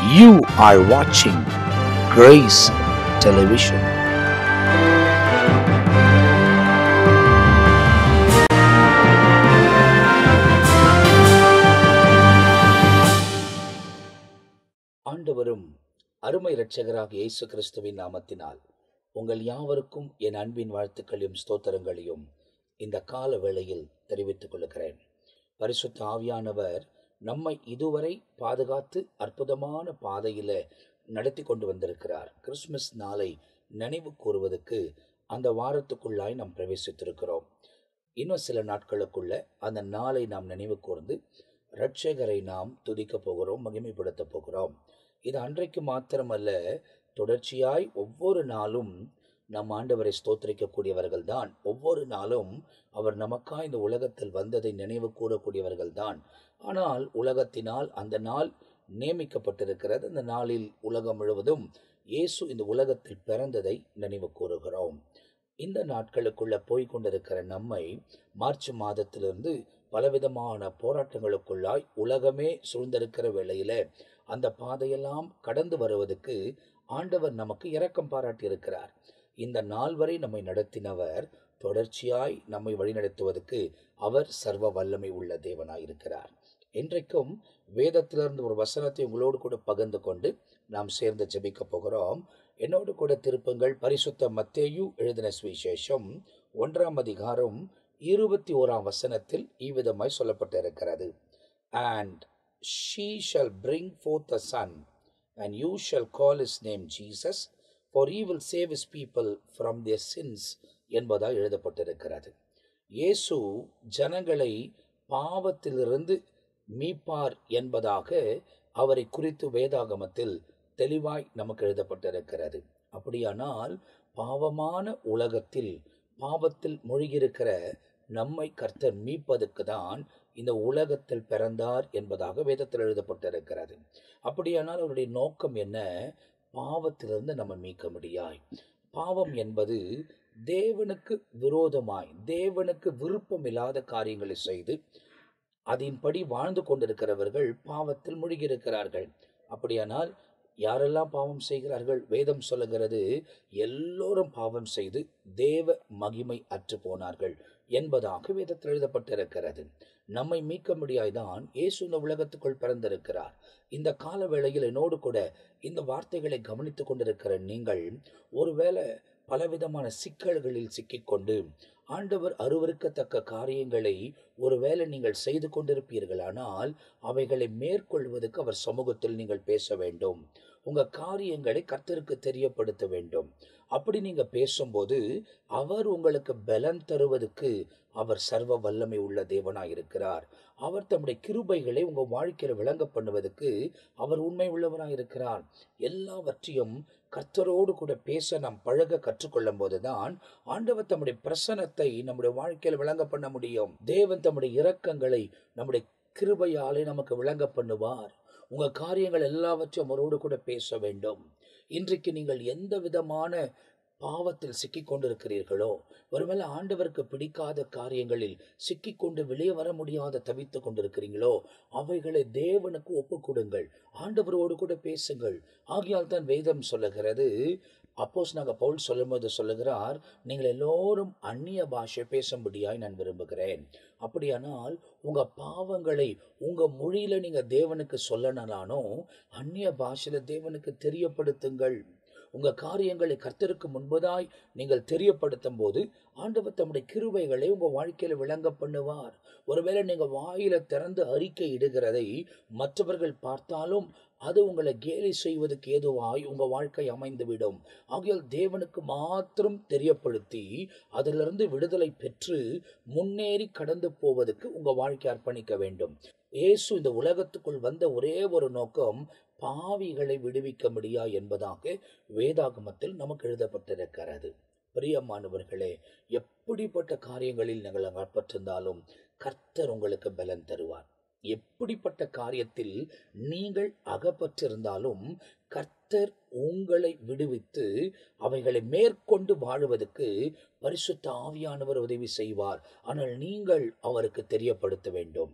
You are watching Grace Television. ஆண்டவரும் அருமை இரட்சகராக இயேசு கிறிஸ்துவின் நாமத்தினால் உங்கள் யாவருக்கும் என் அன்பின் வாழ்த்துக்களையும் ஸ்தோத்திரங்களையும் இந்த கால வேளையில் தெரிவித்துக் கொள்கிறேன் பரிசுத்த ஆவியானவர் நம்மை இதுவரை பாதுகாத்து அற்புதமான பாதையில நடத்தி கொண்டு வந்திருக்கிறார் கிறிஸ்துமஸ் நாளை நினைவு கூறுவதற்கு அந்த வாரத்துக்குள்ளாய் நாம் பிரவேசித்திருக்கிறோம் இன்னும் சில நாட்களுக்குள்ள அந்த நாளை நாம் நினைவு கூர்ந்து இரட்சகரை நாம் துதிக்க போகிறோம் மகிமைப்படுத்த போகிறோம் இது அன்றைக்கு மாத்திரமல்ல தொடர்ச்சியாய் ஒவ்வொரு நாளும் நம் ஆண்டவரை ஸ்தோத்திரிக்கக்கூடியவர்கள் தான் ஒவ்வொரு நாளும் அவர் நமக்காய் இந்த உலகத்தில் வந்ததை நினைவு கூறக்கூடியவர்கள் தான் ஆனால் உலகத்தினால் அந்த நாள் நியமிக்கப்பட்டிருக்கிறது அந்த நாளில் உலகம் முழுவதும் இயேசு இந்த உலகத்தில் பிறந்ததை நினைவு கூறுகிறோம் இந்த நாட்களுக்குள்ள போய் கொண்டிருக்கிற நம்மை மார்ச் மாதத்திலிருந்து பலவிதமான போராட்டங்களுக்குள்ளாய் உலகமே சூழ்ந்திருக்கிற வேளையில அந்த பாதையெல்லாம் கடந்து வருவதற்கு ஆண்டவர் நமக்கு இரக்கம் பாராட்டி இருக்கிறார் இந்த நாள் வரை நம்மை நடத்தினவர் தொடர்ச்சியாய் நம்மை வழிநடத்துவதற்கு அவர் சர்வ வல்லமை உள்ள தேவனாய் இருக்கிறார் இன்றைக்கும் வேதத்திலிருந்து ஒரு வசனத்தை உங்களோடு கூட பகிர்ந்து கொண்டு நாம் சேர்ந்து ஜெபிக்க போகிறோம் என்னோடு கூட திருப்பங்கள் பரிசுத்த மத்தேயு எழுதின சுவிசேஷம் ஒன்றாம் அதிகாரம் இருபத்தி ஓராம் வசனத்தில் இவ்விதமாய் சொல்லப்பட்டிருக்கிறது and she shall bring forth a son and you shall call his name Jesus for he will save his people from their sins என்பதால் எழுதப்பட்டிருக்கிறது இயேசு ஜனங்களை பாவத்திலிருந்து மீட்பார் என்பதாக அவரை குறித்து வேதாகமத்தில் தெளிவாய் நமக்கு எழுதப்பட்டிருக்கிறது அப்படியானால் பாவமான உலகத்தில் பாவத்தில் மூழ்கியிருக்கிற நம்மை கர்த்தர் மீட்பதற்கு தான் இந்த உலகத்தில் பிறந்தார் என்பதாக வேதத்தில் எழுதப்பட்டிருக்கிறது அப்படியானால் அவருடைய நோக்கம் என்ன பாவத்திலிருந்து நம்ம மீட்க முடியாய் பாவம் என்பது தேவனுக்கு விரோதமாய் தேவனுக்கு விருப்பம் இல்லாத காரியங்களை செய்து அதன்படி வாழ்ந்து கொண்டிருக்கிறவர்கள் பாவத்தில் மூழ்கியிருக்கிறார்கள் அப்படியானால் யாரெல்லாம் பாவம் செய்கிறார்கள் வேதம் சொல்லுகிறது எல்லோரும் பாவம் செய்து தேவ மகிமை அற்று போனார்கள் என்பதாக வேதத்தில் எழுதப்பட்டிருக்கிறது நம்மை மீட்க முடியாய்தான் இயேசு இந்த உலகத்துக்குள் பிறந்திருக்கிறார் இந்த கால வேளையில் என்னோடு கூட இந்த வார்த்தைகளை கவனித்துக் கொண்டிருக்கிற நீங்கள் ஒருவேளை பலவிதமான சிக்கல்களில் சிக்கிக்கொண்டு ஆண்டவர் அருவருக்கத்தக்க காரியங்களை ஒருவேளை நீங்கள் செய்து கொண்டிருப்பீர்களானால் அவைகளை மேற்கொள்வதற்கு அவர் சமூகத்தில் நீங்கள் பேச வேண்டும் உங்க காரியங்களை கர்த்தருக்கு தெரியப்படுத்த வேண்டும் அப்படி நீங்க பேசும்போது அவர் உங்களுக்கு பலன் தருவதற்கு அவர் சர்வ வல்லமை உள்ள தேவனாய் இருக்கிறார் அவர் தம்முடைய கிருபைகளை உங்க வாழ்க்கையில விளங்க பண்ணுவதற்கு அவர் உண்மை உள்ளவராய் இருக்கிறார் எல்லாவற்றையும் கர்த்தரோடு கூட பேச நாம் பழக கற்றுக்கொள்ளும் போதுதான் ஆண்டவர் தம்முடைய பிரசனத்தை நம்முடைய வாழ்க்கையில விளங்க பண்ண முடியும் தேவன் தம்முடைய இரக்கங்களை நம்முடைய கிருபையாலே நமக்கு விளங்க பண்ணுவார் உங்க காரியங்கள் எல்லாவற்றையும் அவரோடு கூட பேச வேண்டும் இன்றைக்கு நீங்கள் எந்த விதமான பாவத்தில் சிக்கிக் கொண்டிருக்கிறீர்களோ ஒருவேளை ஆண்டவருக்கு பிடிக்காத காரியங்களில் சிக்கிக்கொண்டு வெளியே வர முடியாத தவித்துக் கொண்டிருக்கிறீங்களோ அவைகளை தேவனுக்கு ஒப்புக் கொடுங்கள் ஆண்டவரோடு கூட பேசுங்கள் ஆகியால் தான் வேதம் சொல்லுகிறது அப்போஸ் நாங்கள் பவுல் சொல்லும்போது சொல்லுகிறார் நீங்கள் எல்லோரும் அந்நிய பாஷை பேசும்படியாய் நான் விரும்புகிறேன் அப்படியானால் உங்க பாவங்களை உங்க மொழியில நீங்க தேவனுக்கு சொல்லனாலும் அந்நிய பாஷையில தேவனுக்கு தெரியப்படுத்துங்கள் உங்க காரியங்களை கர்த்தருக்கு முன்பதாய் நீங்கள் தெரியப்படுத்தும் போது ஆண்டவர் தம்முடைய கிருபைகளை உங்க வாழ்க்கையில விளங்க பண்ணுவார் ஒருவேளை நீங்க வாயில திறந்து அறிக்கை இடுகிறதை மற்றவர்கள் பார்த்தாலும் அது உங்களை கேலி செய்வதற்கு ஏதுவாய் உங்க வாழ்க்கை அமைந்துவிடும் ஆகையால் தேவனுக்கு மாத்திரம் தெரியப்படுத்தி அதிலிருந்து விடுதலை பெற்று முன்னேறி கடந்து போவதற்கு உங்க வாழ்க்கை அர்ப்பணிக்க வேண்டும் இயேசு இந்த உலகத்துக்குள் வந்த ஒரே ஒரு நோக்கம் பாவிகளை விடுவிக்க முடியா என்பதாக வேதாகமத்தில் நமக்கு எழுதப்பட்டிருக்கிறது பிரியமானவர்களே எப்படிப்பட்ட காரியங்களில் நீங்கள் அகப்பட்டிருந்தாலும் கர்த்தர் உங்களுக்கு பலன் தருவார் எப்படிப்பட்ட காரியத்தில் நீங்கள் அகப்பட்டிருந்தாலும் கர்த்தர் உங்களை விடுவித்து அவைகளை மேற்கொண்டு வாழுவதற்கு பரிசுத்த ஆவியானவர் உதவி செய்வார் ஆனால் நீங்கள் அவருக்கு தெரியப்படுத்த வேண்டும்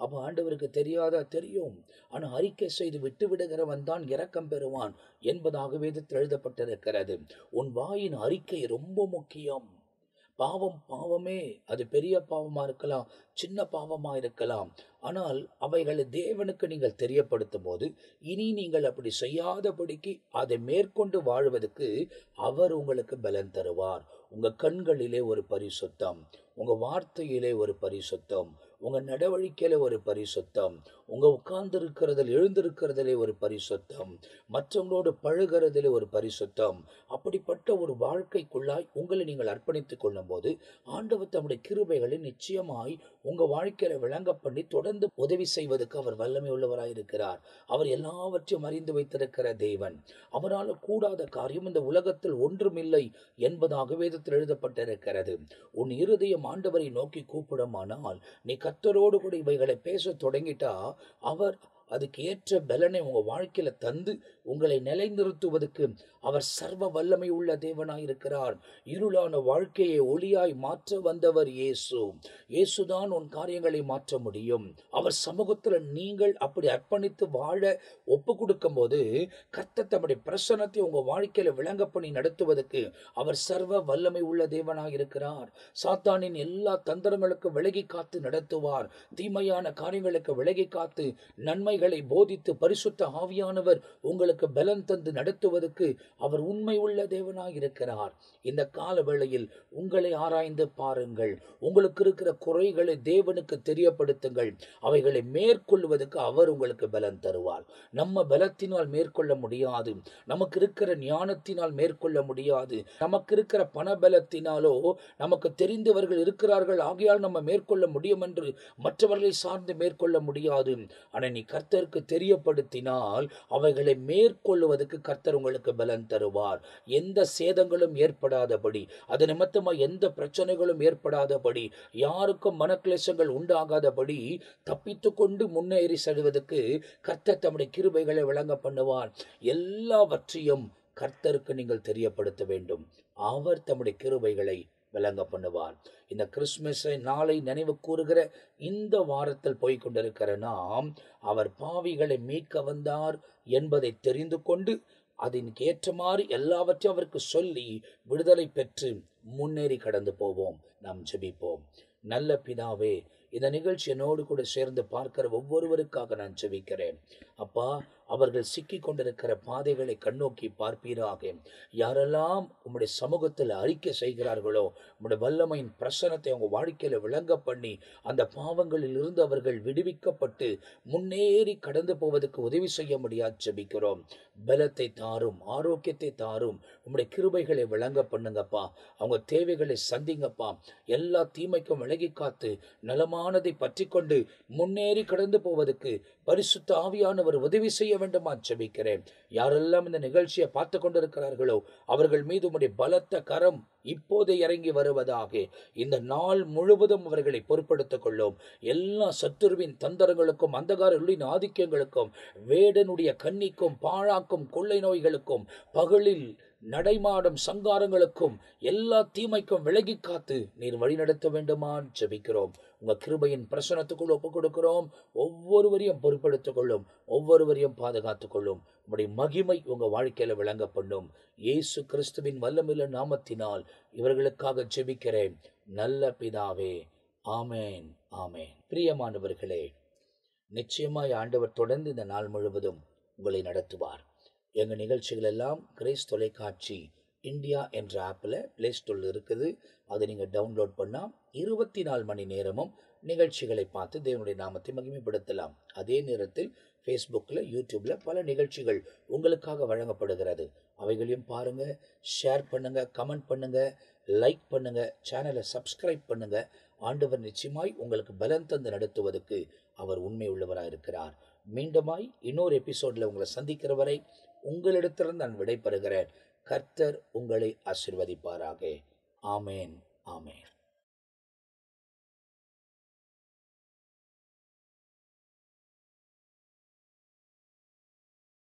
அப்ப ஆண்டவருக்கு தெரியாதா தெரியும் ஆனா அறிக்கை செய்து விட்டு விடுகிறவன் தான் இரக்கம் பெறுவான் என்பதாக வேதத்தில் எழுதப்பட்டிருக்கிறது உன் வாயின் அறிக்கை ரொம்ப முக்கியம் பாவம் பாவமே அது பெரிய பாவமா இருக்கலாம் சின்ன பாவமா இருக்கலாம் ஆனால் அவைகளை தேவனுக்கு நீங்கள் தெரியப்படுத்தும் போது இனி நீங்கள் அப்படி செய்யாதபடிக்கு அதை மேற்கொண்டு வாழ்வதற்கு அவர் உங்களுக்கு பலன் தருவார் உங்க கண்களிலே ஒரு பரிசுத்தம் உங்க வார்த்தையிலே ஒரு பரிசுத்தம் உங்க நடவடிக்கையில ஒரு பரிசுத்தம் உங்க உட்கார்ந்து இருக்கிறதில் எழுந்திருக்கிறதிலே ஒரு பரிசுத்தம் மற்றவங்களோடு பழகிறதிலே ஒரு பரிசுத்தம் அப்படிப்பட்ட ஒரு வாழ்க்கைக்குள்ளாய் உங்களை நீங்கள் அர்ப்பணித்துக் கொள்ளும் போது ஆண்டவர் தம்முடைய கிருபைகளை நிச்சயமாய் உங்க வாழ்க்கையில விளங்க பண்ணி தொடர்ந்து உதவி செய்வதற்கு அவர் வல்லமை உள்ளவராய் இருக்கிறார் அவர் எல்லாவற்றையும் அறிந்து வைத்திருக்கிற தேவன் அவரால் கூடாத காரியம் இந்த உலகத்தில் ஒன்றுமில்லை என்பதாக வேதத்தில் எழுதப்பட்டிருக்கிறது உன் இருதயம் ஆண்டவரை நோக்கி கூப்பிடுமானால் நீ கத்தரோடு கூட இவைகளை பேச தொடங்கிட்டா அவர் அதுக்கு ஏற்ற பலனை உங்க வாழ்க்கையில தந்து உங்களை நிலைநிறுத்துவதற்கு அவர் சர்வ வல்லமை உள்ள தேவனாய் இருக்கிறார் இருளான வாழ்க்கையை ஒளியாய் மாற்ற வந்தவர் இயேசு இயேசுதான் உன் காரியங்களை மாற்ற முடியும் அவர் சமூகத்துல நீங்கள் அப்படி அர்ப்பணித்து வாழ ஒப்பு கொடுக்கும் போது கர்த்தர் தம்முடைய பிரசனத்தை உங்க வாழ்க்கையில விளங்க பண்ணி நடத்துவதற்கு அவர் சர்வ வல்லமை உள்ள தேவனாய் இருக்கிறார் சாத்தானின் எல்லா தந்திரங்களுக்கு விலகி காத்து நடத்துவார் தீமையான காரியங்களுக்கு விலகி காத்து நன்மைகளை போதித்து பரிசுத்த ஆவியானவர் உங்களுக்கு பலன் தந்து நடத்துவதற்கு அவர் உண்மை உள்ள தேவனாய் இருக்கிறார் இந்த கால வேளையில் உங்களை ஆராய்ந்து பாருங்கள் உங்களுக்கு இருக்கிற குறைகளை தேவனுக்கு தெரியப்படுத்துங்கள் அவைகளை மேற்கொள்வதற்கு அவர் உங்களுக்கு பலன் தருவார் நம்ம பலத்தினால் மேற்கொள்ள முடியாது நமக்கு இருக்கிற ஞானத்தினால் மேற்கொள்ள முடியாது நமக்கு இருக்கிற பண பலத்தினாலோ நமக்கு தெரிந்தவர்கள் இருக்கிறார்கள் ஆகையால் நம்ம மேற்கொள்ள முடியும் என்று மற்றவர்களை சார்ந்து மேற்கொள்ள முடியாது ஆனால் நீ கர்த்தருக்கு தெரியப்படுத்தினால் அவைகளை மேற்கொள்வதற்கு கர்த்தர் உங்களுக்கு பலன் தருவார் எந்த சேதங்களும் ஏற்படாதபடி அது நிமித்தமா எந்த பிரச்சனைகளும் ஏற்படாதபடி யாருக்கும் மனக்லேசங்கள் உண்டாகாதபடி தப்பித்து கொண்டு முன்னேறி செல்வதற்கு கர்த்தர் தம்முடைய கிருபைகளை விளங்க பண்ணுவார் எல்லாவற்றையும் கர்த்தருக்கு நீங்கள் தெரியப்படுத்த வேண்டும் அவர் தம்முடைய கிருபைகளை விளங்க பண்ணுவார் இந்த கிறிஸ்துமஸை நாளை நினைவு கூறுகிற இந்த வாரத்தில் போய் கொண்டிருக்கிற நாம் அவர் பாவிகளை மீட்க வந்தார் என்பதை தெரிந்து கொண்டு அதற்கு ஏற்றமாறு எல்லாவற்றையும் அவருக்கு சொல்லி விடுதலை பெற்று முன்னேறி கடந்து போவோம் நாம் ஜெபிப்போம் நல்ல பிதாவே இந்த நிகழ்ச்சி என்னோடு கூட சேர்ந்து பார்க்கிற ஒவ்வொருவருக்காக நான் ஜெபிக்கிறேன் அப்பா அவர்கள் சிக்கி கொண்டிருக்கிற பாதைகளை கண்ணோக்கி பார்ப்பீராக யாரெல்லாம் உம்முடைய சமூகத்தில் அறிக்கை செய்கிறார்களோ உம்முடைய வல்லமையின் பிரசனத்தை அவங்க வாழ்க்கையில விளங்க பண்ணி அந்த பாவங்களில் இருந்து அவர்கள் விடுவிக்கப்பட்டு முன்னேறி கடந்து போவதற்கு உதவி செய்ய முடியாது ஜெபிக்கிறோம் பலத்தை தாரும் ஆரோக்கியத்தை தாரும் உம்முடைய கிருபைகளை விளங்க பண்ணுங்கப்பா அவங்க தேவைகளை சந்திங்கப்பா எல்லா தீமைக்கும் விலகி காத்து நலமானதை பற்றி கொண்டு முன்னேறி கடந்து போவதற்கு பரிசுத்த ஆவியானவர் உதவி செய்ய வேண்டுமா ஜெபிக்கிறேன் யாரெல்லாம் இந்த நிகழ்ச்சியை பார்த்து கொண்டிருக்கிறார்களோ அவர்கள் மீது உம்முடைய பலத்த கரம் இப்போதே இறங்கி வருவதாக இந்த நாள் முழுவதும் அவர்களை பொறுப்படுத்திக் கொள்ளும் எல்லா சத்துருவின் தந்தரங்களுக்கும் அந்தகாரர்களின் ஆதிக்கங்களுக்கும் வேடனுடைய கன்னிக்கும் பாழாக்கும் கொள்ளை நோய்களுக்கும் பகலில் நடைமாடும் சங்காரங்களுக்கும் எல்லா தீமைக்கும் விலகி காத்து நீர் வழிநடத்த வேண்டுமான் ஜெபிக்கிறோம் உங்க கிருபையின் பிரசனத்துக்குள் ஒப்புக் கொடுக்கிறோம் ஒவ்வொருவரையும் பொறுப்படுத்திக் கொள்ளும் ஒவ்வொருவரையும் பாதுகாத்துக் கொள்ளும் உம்முடைய மகிமை உங்க வாழ்க்கையில விளங்க பண்ணும் இயேசு கிறிஸ்துவின் வல்லமில்ல நாமத்தினால் இவர்களுக்காக ஜெபிக்கிறேன் நல்ல பிதாவே ஆமேன் ஆமேன் பிரியமானவர்களே நிச்சயமாய் ஆண்டவர் தொடர்ந்து இந்த நாள் முழுவதும் உங்களை நடத்துவார் எங்கள் நிகழ்ச்சிகள் எல்லாம் கிரேஸ் தொலைக்காட்சி இந்தியா என்ற ஆப்பில் ப்ளே ஸ்டோரில் இருக்குது அதை நீங்கள் டவுன்லோட் பண்ணால் இருபத்தி நாலு மணி நேரமும் நிகழ்ச்சிகளை பார்த்து தேவனுடைய நாமத்தை மகிமைப்படுத்தலாம் அதே நேரத்தில் ஃபேஸ்புக்கில் யூடியூப்பில் பல நிகழ்ச்சிகள் உங்களுக்காக வழங்கப்படுகிறது அவைகளையும் பாருங்கள் ஷேர் பண்ணுங்கள் கமெண்ட் பண்ணுங்கள் லைக் பண்ணுங்கள் சேனலை சப்ஸ்கிரைப் பண்ணுங்கள் ஆண்டவர் நிச்சயமாய் உங்களுக்கு பலன் தந்து நடத்துவதற்கு அவர் உண்மை உள்ளவராக இருக்கிறார் மீண்டுமாய் இன்னொரு எபிசோடில் உங்களை சந்திக்கிற வரை உங்களிடத்திலிருந்து நான் விடைபெறுகிறேன் கர்த்தர் உங்களை ஆசிர்வதிப்பாராக ஆமேன் ஆமேன்